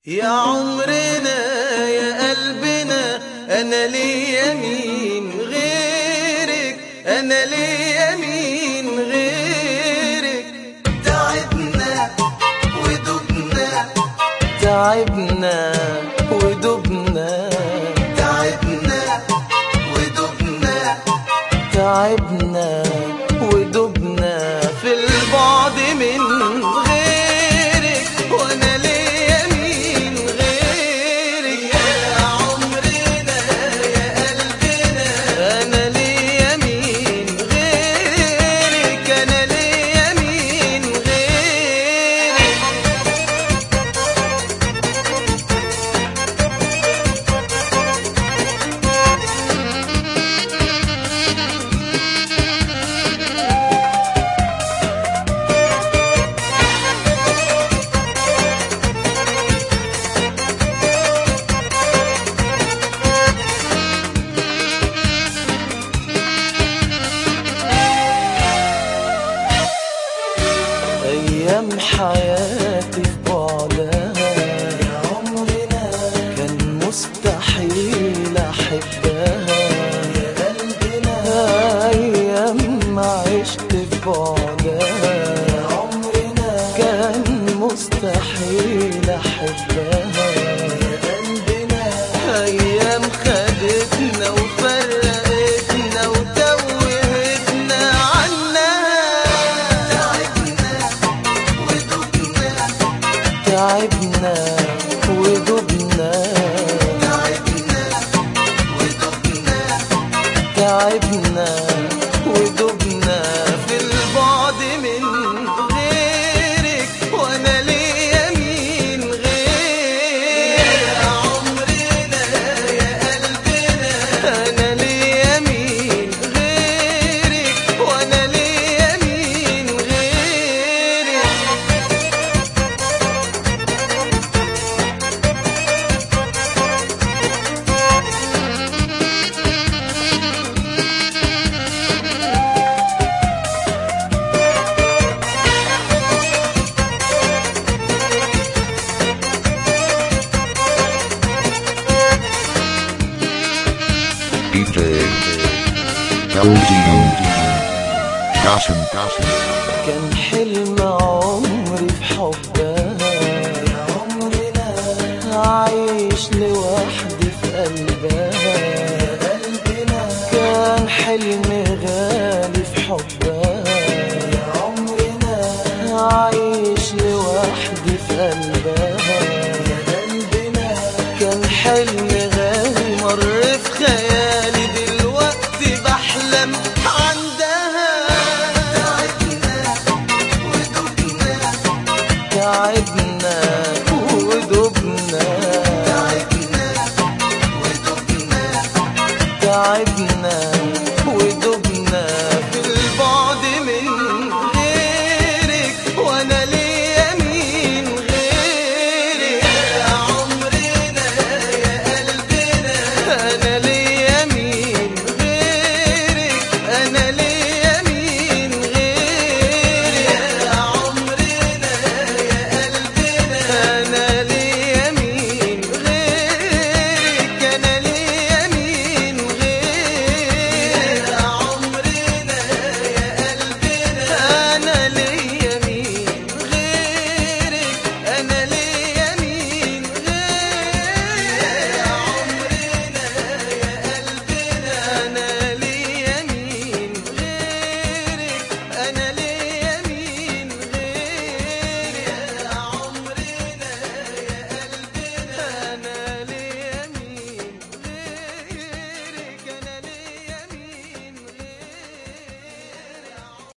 يا عمرنا يا قلبنا انا ليا مين غيرك انا ليا مين غيرك تعبنا ودبنا تعبنا ودبنا تعبنا ودبنا تعبنا ودبنا في البعد من غيرك وانا ليا مين غيرك يا عمرنا يا قلبنا انا ليا مين غيرك انا ليا مين غيرك أيام حياتي في بعدها يا عمرنا كان مستحيل أحبها يا قلبنا أيام ما عشت في بعدها يا عمرنا كان مستحيل أحبها يا قلبنا أيام خدتنا وفرقتنا وتوهتنا عنها تعبنا ودبنا تعبنا ودبنا في البعد من غيرك وانا ليا مين غيرك يا عمرنا يا قلبنا انا ليا مين غيرك وانا ليا مين غيرك DJ LDM Caution Caution كان حلم عمري في حبها يا عمرنا عايش لوحدي في قلبها يا قلبنا كان حلم غالي في حبها يا عمرنا عايش لوحدي في قلبها يا قلبنا كان حلم